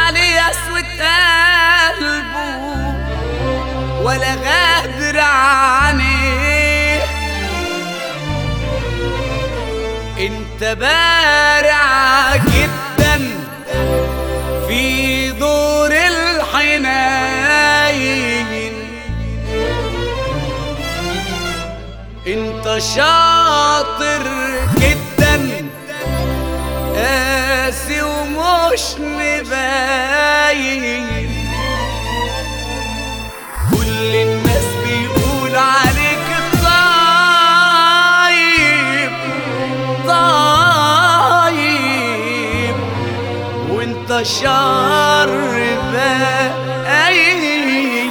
عليه قسوة قلبه ولا غادر عنيه انت بارع جدا في دور الحنين انت شاطر جدا قاسي ومش مباين كل الناس بيقول عليك طيب طيب وانت شر باين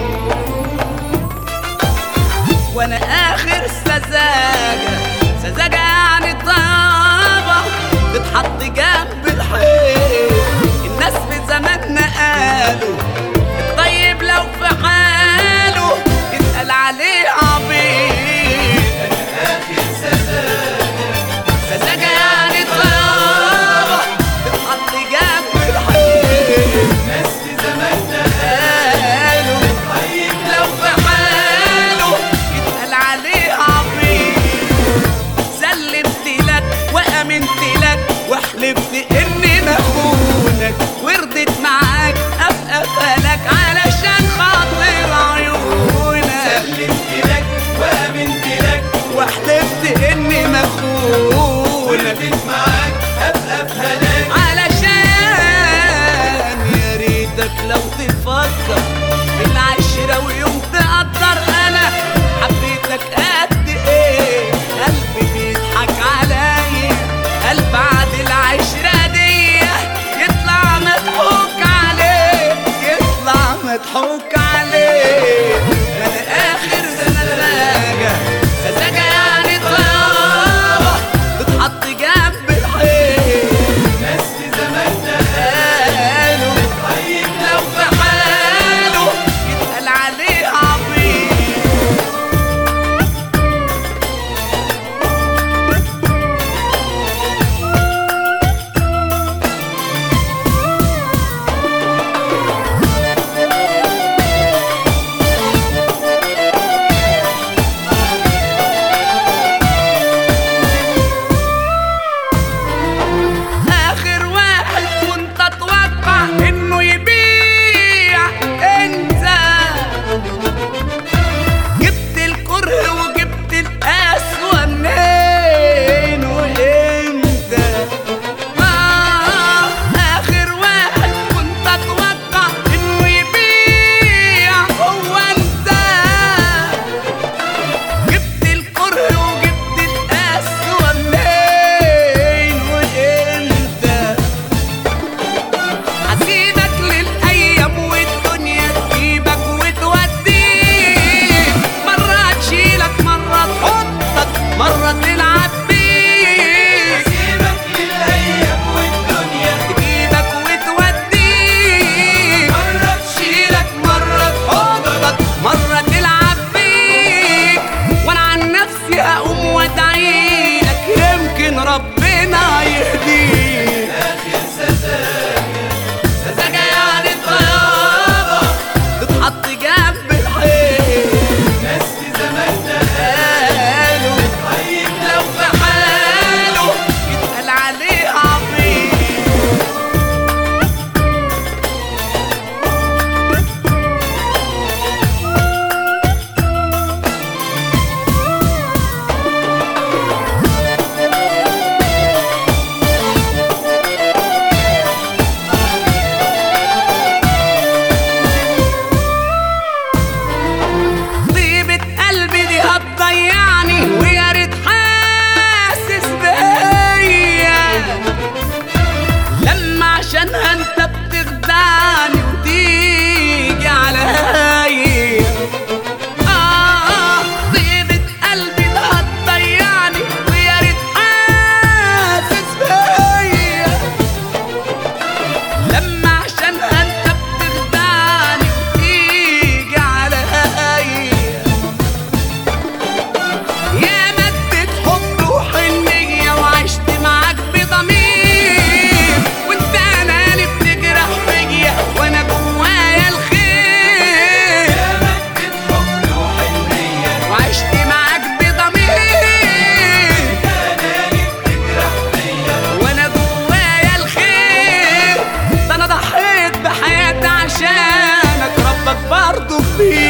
وانا اخر سذاجة سذاجة يعني طابة تتحط جنب الحيط الناس في زماننا قالوا الطيب لو في حاله يتقال عليه عبيط سذاجة يعني طابة تتحط جنب الحيط ناس في زماننا قالوا طيب لو في حاله يتقال عليه عبيط سلمت لك وامنت لك وحلفت اني مخونك ورضيت معاك ابقى فلك علشان خاطر عيونك سلمت لك وامنت لك وحلفت اني مخونك ولفت معاك ابقى في هلاك علشان يا ريتك لو تفكر في العشرة ويوم تقدر انا حبيتك قد ايه قلبي بيضحك عليا قلب بعد العشرة دي يطلع مضحوك عليه يطلع مضحوك عليه ما انا اخر سذاجة سذاجة يعني طابة تتحط جنب الحيط ناس في زماننا قالوا طيب لو في حاله يتقال عليه عبيط عشانك ربك برضه فيه